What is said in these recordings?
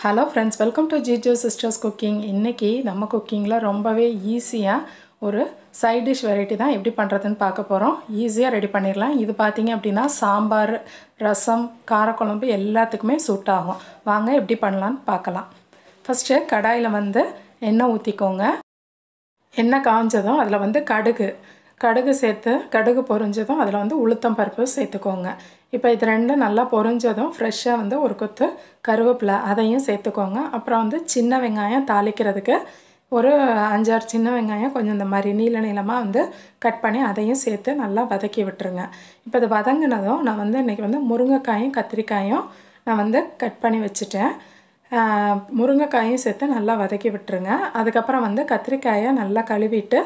hello friends welcome to Jijo sisters cooking இன்றைக்கி நம்ம குக்கிங்கில் ரொம்பவே ஈஸியாக ஒரு சைட் டிஷ் வெரைட்டி தான் எப்படி பண்ணுறதுன்னு பார்க்க போகிறோம் ஈஸியாக ரெடி பண்ணிடலாம் இது பார்த்தீங்க அப்படின்னா சாம்பார் ரசம் காரக்குழம்பு எல்லாத்துக்குமே சூட் ஆகும் வாங்க எப்படி பண்ணலான்னு பார்க்கலாம் ஃபஸ்ட்டு கடாயில் வந்து எண்ணெய் ஊற்றிக்கோங்க எண்ணெய் காஞ்சதும் அதில் வந்து கடுகு கடுகு சேர்த்து கடுகு பொரிஞ்சதும் அதில் வந்து உளுத்தம் பருப்பு சேர்த்துக்கோங்க இப்போ இது ரெண்டும் நல்லா பொரிஞ்சதும் ஃப்ரெஷ்ஷாக வந்து ஒரு கொத்து கருவேப்பிலை அதையும் சேர்த்துக்கோங்க அப்புறம் வந்து சின்ன வெங்காயம் தாளிக்கிறதுக்கு ஒரு அஞ்சாறு சின்ன வெங்காயம் கொஞ்சம் இந்த மாதிரி நீள நீளமாக வந்து கட் பண்ணி அதையும் சேர்த்து நல்லா வதக்கி விட்டுருங்க இப்போ இது வதங்கினதும் நான் வந்து இன்றைக்கி வந்து முருங்கைக்காயும் கத்திரிக்காயும் நான் வந்து கட் பண்ணி வச்சுட்டேன் முருங்கைக்காயும் சேர்த்து நல்லா வதக்கி விட்டுருங்க அதுக்கப்புறம் வந்து கத்திரிக்காயை நல்லா கழுவிட்டு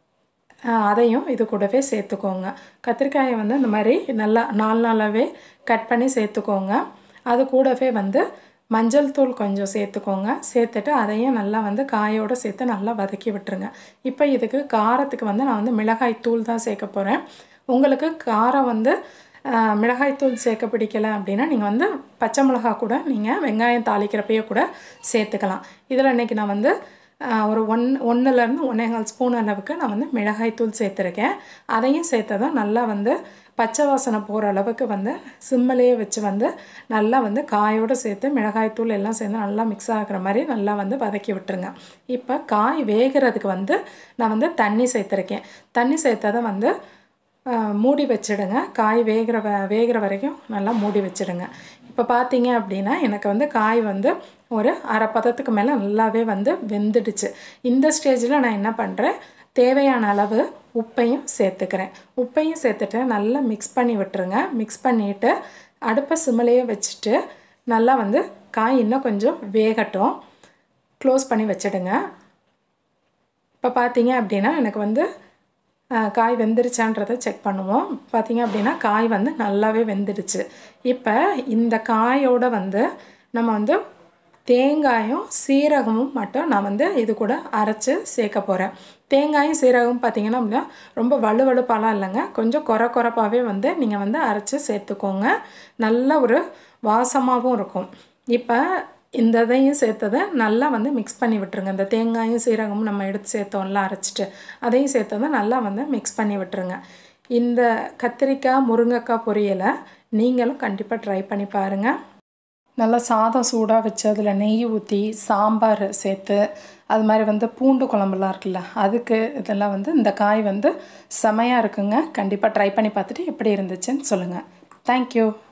அதையும் இது கூடவே சேர்த்துக்கோங்க கத்திரிக்காயை வந்து இந்த மாதிரி நல்லா நாலு நாளாகவே கட் பண்ணி சேர்த்துக்கோங்க அது கூடவே வந்து மஞ்சள் தூள் கொஞ்சம் சேர்த்துக்கோங்க சேர்த்துட்டு அதையும் நல்லா வந்து காயோடு சேர்த்து நல்லா வதக்கி விட்டுருங்க இப்போ இதுக்கு காரத்துக்கு வந்து நான் வந்து மிளகாய் தூள் தான் சேர்க்க போகிறேன் உங்களுக்கு காரம் வந்து மிளகாய்த்தூள் சேர்க்க பிடிக்கல அப்படின்னா நீங்கள் வந்து பச்சை மிளகா கூட நீங்கள் வெங்காயம் தாளிக்கிறப்பையே கூட சேர்த்துக்கலாம் இதில் இன்றைக்கி நான் வந்து ஒரு ஒன் ஒன்றுலேருந்து ஒன்றேகால் ஸ்பூன் அளவுக்கு நான் வந்து மிளகாய்த்தூள் சேர்த்துருக்கேன் அதையும் சேர்த்ததும் நல்லா வந்து பச்சை வாசனை போகிற அளவுக்கு வந்து சிம்மிலேயே வச்சு வந்து நல்லா வந்து காயோடு சேர்த்து மிளகாய்த்தூள் எல்லாம் சேர்ந்து நல்லா மிக்ஸ் ஆகிற மாதிரி நல்லா வந்து வதக்கி விட்டுருங்க இப்போ காய் வேகிறதுக்கு வந்து நான் வந்து தண்ணி சேர்த்துருக்கேன் தண்ணி சேர்த்ததை வந்து மூடி வச்சிடுங்க காய் வேகிற வ வேகிற வரைக்கும் நல்லா மூடி வச்சிடுங்க இப்போ பார்த்தீங்க அப்படின்னா எனக்கு வந்து காய் வந்து ஒரு அரை பதத்துக்கு மேலே நல்லாவே வந்து வெந்துடுச்சு இந்த ஸ்டேஜில் நான் என்ன பண்ணுறேன் தேவையான அளவு உப்பையும் சேர்த்துக்கிறேன் உப்பையும் சேர்த்துட்டு நல்லா மிக்ஸ் பண்ணி விட்டுருங்க மிக்ஸ் பண்ணிவிட்டு அடுப்பை சிம்மிலேயே வச்சுட்டு நல்லா வந்து காய் இன்னும் கொஞ்சம் வேகட்டும் க்ளோஸ் பண்ணி வச்சிடுங்க இப்போ பார்த்தீங்க அப்படின்னா எனக்கு வந்து காய் வெந்துருச்சான்றதை செக் பண்ணுவோம் பார்த்திங்க அப்படின்னா காய் வந்து நல்லாவே வெந்துடுச்சு இப்போ இந்த காயோடு வந்து நம்ம வந்து தேங்காயும் சீரகமும் மட்டும் நான் வந்து இது கூட அரைச்சி சேர்க்க போகிறேன் தேங்காயும் சீரகமும் பார்த்திங்கன்னா அப்படின்னா ரொம்ப வலுவழுப்பாலாம் இல்லைங்க கொஞ்சம் குறை குறைப்பாகவே வந்து நீங்கள் வந்து அரைச்சி சேர்த்துக்கோங்க நல்ல ஒரு வாசமாகவும் இருக்கும் இப்போ இந்த இதையும் சேர்த்ததை நல்லா வந்து மிக்ஸ் பண்ணி விட்டுருங்க இந்த தேங்காயும் சீரகமும் நம்ம எடுத்து சேர்த்தோம்ல அரைச்சிட்டு அதையும் சேர்த்ததை நல்லா வந்து மிக்ஸ் பண்ணி விட்டுருங்க இந்த கத்திரிக்காய் முருங்கைக்காய் பொரியலை நீங்களும் கண்டிப்பாக ட்ரை பண்ணி பாருங்கள் நல்லா சாதம் சூடாக வச்சு அதில் நெய் ஊற்றி சாம்பார் சேர்த்து அது மாதிரி வந்து பூண்டு குழம்புலாம் இருக்குல்ல அதுக்கு இதெல்லாம் வந்து இந்த காய் வந்து செமையாக இருக்குங்க கண்டிப்பாக ட்ரை பண்ணி பார்த்துட்டு எப்படி இருந்துச்சுன்னு சொல்லுங்கள் தேங்க்யூ